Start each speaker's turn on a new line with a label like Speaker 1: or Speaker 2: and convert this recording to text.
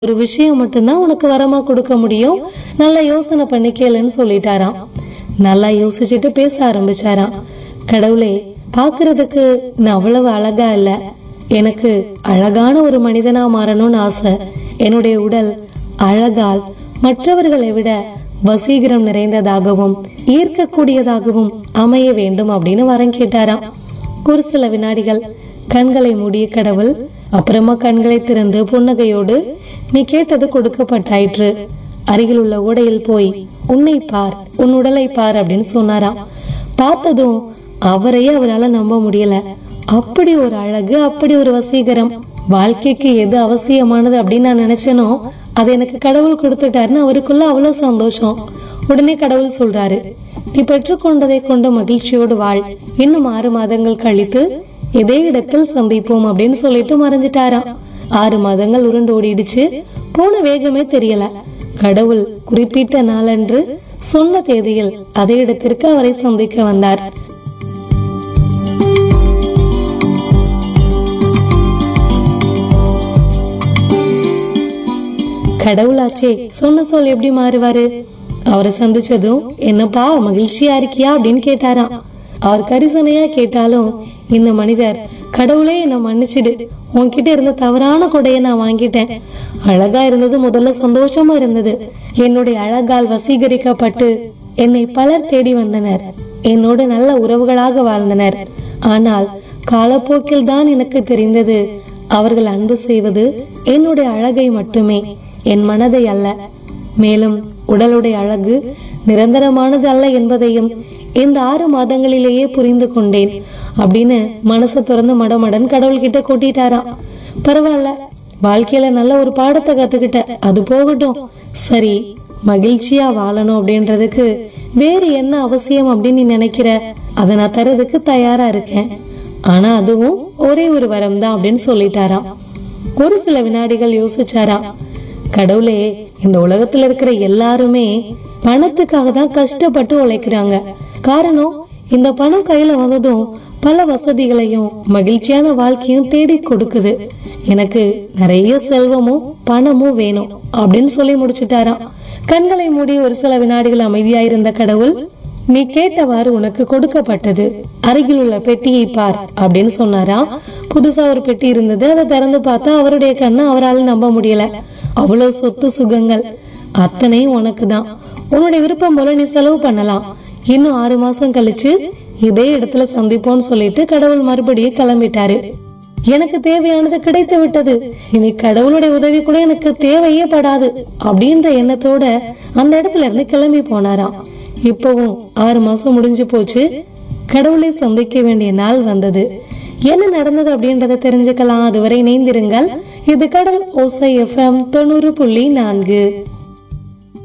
Speaker 1: ஒரு விஷயம் மட்டும்தான் உனக்கு வரமா கொடுக்க முடியும் நல்லா யோசனை பண்ணி கேளுன்னு சொல்லிட்டாராம் நல்லா யோசிச்சுட்டு பேச ஆரம்பிச்சாராம் கடவுளே பாக்குறதுக்கு நான் அவ்வளவு அழகா இல்ல எனக்கு அழகான ஒரு மனிதனா மாறணும்னு ஆசை என்னுடைய உடல் அழகால் மற்றவர்களை விட வசீகரம் நிறைந்ததாகவும் ஈர்க்கக்கூடியதாகவும் அமைய வேண்டும் அப்படின்னு வரம் கேட்டாராம் ஒரு சில வினாடிகள் கண்களை மூடிய கடவுள் அப்புறமா கண்களை திறந்து புன்னகையோடு நீ கேட்டது கொடுக்கப்பட்டாயிற்று அருகில் உள்ள ஓடையில் போய் உன்னை பார் உன் உடலை பார் அப்படின்னு சொன்னாராம் பார்த்ததும் அவரையே அவரால நம்ப முடியல அப்படி ஒரு அழகு அப்படி ஒரு வசீகரம் வாழ்க்கைக்கு எது அவசியமானது அப்படின்னு நான் நினைச்சேனோ அது எனக்கு கடவுள் கொடுத்துட்டாருன்னு அவருக்குள்ள அவ்வளவு சந்தோஷம் உடனே கடவுள் சொல்றாரு நீ பெற்றுக்கொண்டதை கொண்டு மகிழ்ச்சியோடு வாழ் இன்னும் ஆறு மாதங்கள் கழித்து இதே இடத்தில் சந்திப்போம் அப்படின்னு சொல்லிட்டு மறைஞ்சிட்டாராம் ஆறு மாதங்கள் உருண்டு ஓடிடுச்சு போன வேகமே தெரியல கடவுள் குறிப்பிட்ட நாளன்று சொன்ன தேதியில் அதே இடத்திற்கு அவரை சந்திக்க வந்தார் கடவுளாச்சே சொன்ன சொல் எப்படி மாறுவாரு அவரை சந்திச்சதும் என்னப்பா மகிழ்ச்சியா இருக்கியா அப்படின்னு கேட்டாராம் அவர் கரிசனையா கேட்டாலும் இந்த மனிதர் கடவுளே என்னை மன்னிச்சிடு உன்கிட்ட இருந்த தவறான கொடையை நான் வாங்கிட்டேன் அழகா இருந்தது முதல்ல சந்தோஷமா இருந்தது என்னுடைய அழகால் வசீகரிக்கப்பட்டு என்னை பலர் தேடி வந்தனர் என்னோடு நல்ல உறவுகளாக வாழ்ந்தனர் ஆனால் காலப்போக்கில் தான் எனக்கு தெரிந்தது அவர்கள் அன்பு செய்வது என்னுடைய அழகை மட்டுமே என் மனதை அல்ல மேலும் உடலுடைய அழகு நிரந்தரமானது அல்ல என்பதையும் இந்த ஆறு மாதங்களிலேயே புரிந்து கொண்டேன் அப்படின்னு மனசை திறந்து மடமடன் கடவுள்கிட்ட கொட்டிட்டாராம் பரவாயில்ல வாழ்க்கையில நல்ல ஒரு பாடத்தை கத்துக்கிட்ட அது போகட்டும் சரி மகிழ்ச்சியா வாழணும் அப்படின்றதுக்கு வேறு என்ன அவசியம் அப்படின்னு நீ நினைக்கிற அதை நான் தரதுக்கு தயாரா இருக்கேன் ஆனா அதுவும் ஒரே ஒரு வரம் தான் அப்படின்னு சொல்லிட்டாராம் ஒரு சில வினாடிகள் யோசிச்சாராம் கடவுளே இந்த உலகத்துல இருக்கிற எல்லாருமே பணத்துக்காக தான் கஷ்டப்பட்டு உழைக்கிறாங்க காரணம் இந்த பணம் கையில வந்ததும் பல வசதிகளையும் மகிழ்ச்சியான வாழ்க்கையும் தேடி கொடுக்குது எனக்கு நிறைய செல்வமும் பணமும் வேணும் அப்படின்னு சொல்லி முடிச்சிட்டாராம் கண்களை மூடி ஒரு சில வினாடிகள் அமைதியாயிருந்த கடவுள் நீ கேட்டவாறு உனக்கு கொடுக்கப்பட்டது அருகில் உள்ள பெட்டியை பார் அப்படின்னு சொன்னாராம் புதுசா ஒரு பெட்டி இருந்தது அதை திறந்து பார்த்தா அவருடைய கண்ணை அவரால் நம்ப முடியல அவ்வளவு சொத்து சுகங்கள் அத்தனையும் உனக்கு தான் உன்னுடைய விருப்பம் போல நீ செலவு பண்ணலாம் இன்னும் ஆறு மாசம் கழிச்சு இதே இடத்துல சந்திப்போம்னு சொல்லிட்டு கடவுள் மறுபடியும் கிளம்பிட்டாரு எனக்கு தேவையானது கிடைத்து விட்டது இனி கடவுளுடைய உதவி கூட எனக்கு தேவையே படாது அப்படின்ற எண்ணத்தோட அந்த இடத்துல இருந்து கிளம்பி போனாராம் இப்பவும் ஆறு மாசம் முடிஞ்சு போச்சு கடவுளை சந்திக்க வேண்டிய நாள் வந்தது என்ன நடந்தது அப்படின்றத தெரிஞ்சுக்கலாம் அதுவரை இணைந்திருங்கள் இது கடல் ஓசை எஃப்எம் தொண்ணூறு புள்ளி நான்கு